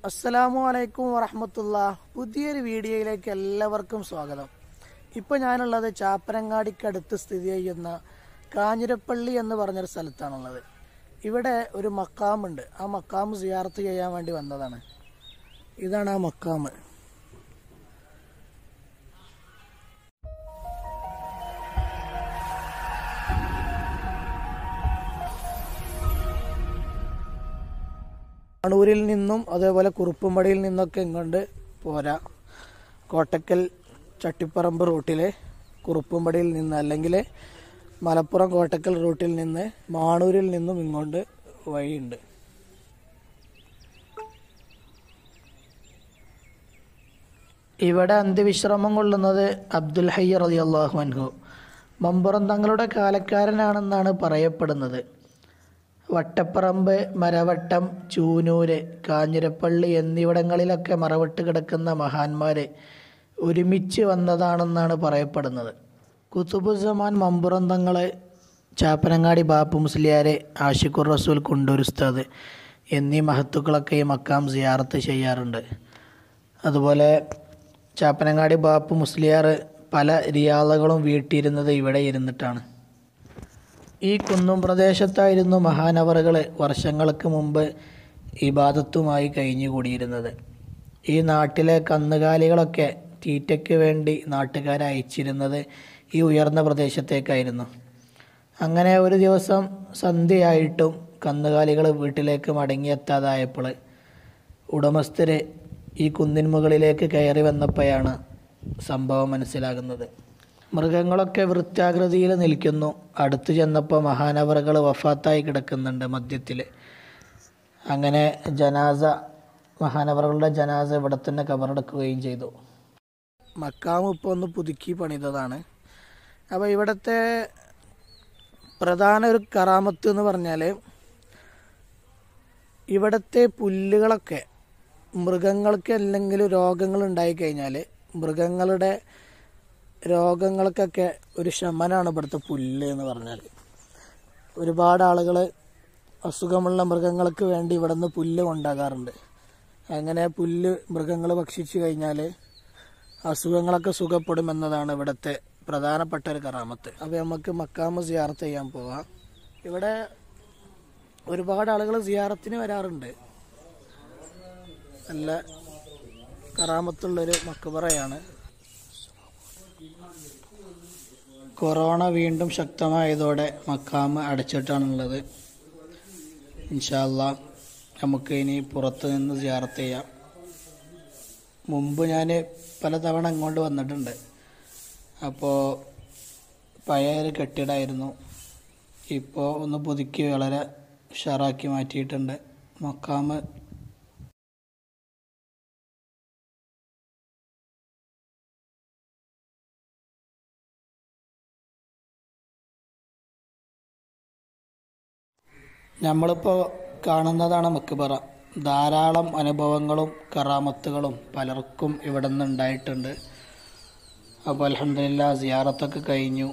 അസ്സലാമു അലൈക്കും വറഹമത്തുള്ള പുതിയൊരു വീഡിയോയിലേക്ക് എല്ലാവർക്കും സ്വാഗതം ഇപ്പോൾ ഞാനുള്ളത് ചാപ്പനങ്ങാടിക്കടുത്ത് സ്ഥിതി ചെയ്യുന്ന കാഞ്ഞിരപ്പള്ളി എന്ന് പറഞ്ഞൊരു സ്ഥലത്താണുള്ളത് ഇവിടെ ഒരു മക്കാമുണ്ട് ആ മക്കാമ് സിയാർത്ത് ചെയ്യാൻ വേണ്ടി വന്നതാണ് ഇതാണ് ആ മക്കാമ് കണ്ണൂരിൽ നിന്നും അതേപോലെ കുറുപ്പുംപടിയിൽ നിന്നൊക്കെ ഇങ്ങോട്ട് പോരാ കോട്ടക്കൽ ചട്ടിപ്പറമ്പ് റൂട്ടിലെ കുറുപ്പുംപടിയിൽ നിന്ന് അല്ലെങ്കിൽ മലപ്പുറം കോട്ടക്കൽ റൂട്ടിൽ നിന്ന് മാണൂരിൽ നിന്നും ഇങ്ങോട്ട് വഴിയുണ്ട് ഇവിടെ അന്ത്യവിശ്രമം കൊള്ളുന്നത് അബ്ദുൽ ഹയ്യർ അലി അള്ളാഹു അൻഹു മമ്പുറം തങ്ങളുടെ കാലക്കാരനാണെന്നാണ് പറയപ്പെടുന്നത് വട്ടപ്പറമ്പ് മരവട്ടം ചൂനൂര് കാഞ്ഞിരപ്പള്ളി എന്നിവിടങ്ങളിലൊക്കെ മറവിട്ട് കിടക്കുന്ന മഹാന്മാര് ഒരുമിച്ച് വന്നതാണെന്നാണ് പറയപ്പെടുന്നത് കുത്തുബുസമാൻ മമ്പുറം തങ്ങള് ചാപ്പനങ്ങാടി ബാപ്പു മുസ്ലിയാരെ ആഷിഖുർ റസൂൽ കൊണ്ടൂർ ഉസ്താദ് എന്നീ മഹത്തുക്കളൊക്കെ ഈ മക്കാം സിയാറത്ത് ചെയ്യാറുണ്ട് അതുപോലെ ചാപ്പനങ്ങാടി ബാപ്പു മുസ്ലിയാർ പല റിയാദകളും വീട്ടിയിരുന്നത് ഇവിടെ ഇരുന്നിട്ടാണ് ഈ കുന്നും പ്രദേശത്തായിരുന്നു മഹാനവറുകൾ വർഷങ്ങൾക്ക് മുമ്പ് ഇബാദത്തുമായി കഴിഞ്ഞുകൂടിയിരുന്നത് ഈ നാട്ടിലെ കന്നുകാലികളൊക്കെ തീറ്റയ്ക്ക് വേണ്ടി നാട്ടുകാരെ അയച്ചിരുന്നത് ഈ ഉയർന്ന പ്രദേശത്തേക്കായിരുന്നു അങ്ങനെ ഒരു ദിവസം സന്ധ്യയായിട്ടും കന്നുകാലികൾ വീട്ടിലേക്ക് മടങ്ങിയെത്താതായപ്പോൾ ഉടമസ്ഥര് ഈ കുന്നിൻ മുകളിലേക്ക് കയറി വന്നപ്പോഴാണ് സംഭവം മനസ്സിലാകുന്നത് മൃഗങ്ങളൊക്കെ വൃത്താകൃതിയിൽ നിൽക്കുന്നു അടുത്തു ചെന്നപ്പോൾ മഹാനവറുകൾ വഫാത്തായി കിടക്കുന്നുണ്ട് മധ്യത്തിൽ അങ്ങനെ ജനാസ മഹാനവറുകളുടെ ജനാസ ഇവിടെ തന്നെ കബറടക്കുകയും ചെയ്തു മക്കാമ് ഇപ്പോൾ ഒന്ന് പുതുക്കി പണിതതാണ് അപ്പോൾ ഇവിടുത്തെ പ്രധാന ഒരു കറാമത്ത് എന്ന് പറഞ്ഞാൽ ഇവിടുത്തെ പുല്ലുകളൊക്കെ മൃഗങ്ങൾക്ക് എന്തെങ്കിലും രോഗങ്ങൾ ഉണ്ടായിക്കഴിഞ്ഞാൽ മൃഗങ്ങളുടെ രോഗങ്ങൾക്കൊക്കെ ഒരു ശമനാണ് ഇവിടുത്തെ പുല്ല് എന്ന് പറഞ്ഞാൽ ഒരുപാട് ആളുകൾ അസുഖമുള്ള മൃഗങ്ങൾക്ക് വേണ്ടി ഇവിടെ നിന്ന് പുല്ല് കൊണ്ടാകാറുണ്ട് അങ്ങനെ പുല്ല് മൃഗങ്ങൾ ഭക്ഷിച്ചു കഴിഞ്ഞാൽ അസുഖങ്ങളൊക്കെ സുഖപ്പെടുമെന്നതാണ് ഇവിടുത്തെ പ്രധാനപ്പെട്ട ഒരു കറാമത്ത് അപ്പോൾ നമുക്ക് മക്കാമ് സിയാറത്ത് ചെയ്യാൻ പോവാം ഇവിടെ ഒരുപാട് ആളുകൾ സിയാറത്തിന് വരാറുണ്ട് നല്ല കറാമത്തുള്ളൊരു മക്കബറയാണ് കൊറോണ വീണ്ടും ശക്തമായതോടെ മക്കാമ് അടച്ചിട്ടാണുള്ളത് ഇൻഷാല്ല നമുക്ക് ഇനി പുറത്ത് നിന്ന് സിയാറത്ത് ചെയ്യാം മുമ്പ് ഞാൻ പലതവണ ഇങ്ങോട്ട് വന്നിട്ടുണ്ട് അപ്പോൾ പഴയ ഒരു കെട്ടിടമായിരുന്നു ഇപ്പോൾ ഒന്ന് പുതുക്കി വളരെ ഉഷാറാക്കി മാറ്റിയിട്ടുണ്ട് മക്കാമ് നമ്മളിപ്പോൾ കാണുന്നതാണ് മക്ബറ ധാരാളം അനുഭവങ്ങളും കറാമത്തുകളും പലർക്കും ഇവിടെ നിന്ന് ഉണ്ടായിട്ടുണ്ട് അപ്പോൾ അലഹമില്ല സിയാറത്തൊക്കെ കഴിഞ്ഞു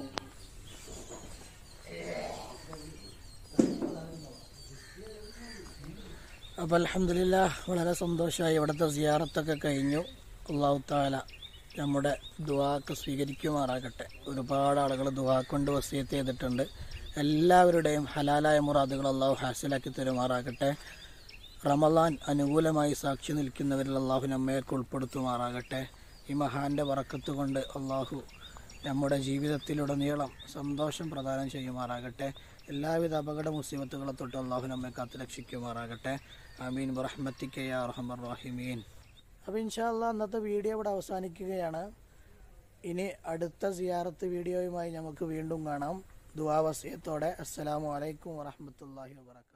അപ്പോൾ അലഹമില്ല വളരെ സന്തോഷമായി ഇവിടുത്തെ സിയാറത്തൊക്കെ കഴിഞ്ഞു അള്ളാഹു താല നമ്മുടെ ദുവാക്ക് സ്വീകരിക്കുമാറാകട്ടെ ഒരുപാട് ആളുകൾ ദുവാ കൊണ്ട് വസീത്ത് ചെയ്തിട്ടുണ്ട് എല്ലാവരുടെയും ഹലാലായ മുറാദുകൾ അള്ളാഹു ഹാസിലാക്കി തരുമാറാകട്ടെ റമലാൻ അനുകൂലമായി സാക്ഷി നിൽക്കുന്നവരിൽ അള്ളാഹു നമ്മയൊക്കെ ഉൾപ്പെടുത്തുമാറാകട്ടെ ഈ മഹാന്റെ വറക്കത്ത് കൊണ്ട് അള്ളാഹു നമ്മുടെ ജീവിതത്തിലുടനീളം സന്തോഷം പ്രദാനം ചെയ്യുമാറാകട്ടെ എല്ലാവിധ അപകട മുസീബത്തുകളെ തൊട്ട് അള്ളാഹു നമ്മെ കാത്തു രക്ഷിക്കുമാറാകട്ടെ അമീൻ ബറഹ്മത്തിക്ക് യാ റഹ്മർ റഹീമീൻ അപ്പോൾ ഇൻഷാല്ല അന്നത്തെ വീഡിയോ ഇവിടെ അവസാനിക്കുകയാണ് ഇനി അടുത്ത സിയാറത്ത് വീഡിയോയുമായി നമുക്ക് വീണ്ടും കാണാം ദുവാവസ്യത്തോടെ അസ്സലാമു അലൈക്കും വറഹമത്തല്ലാഹി വാബർക്കാത്തു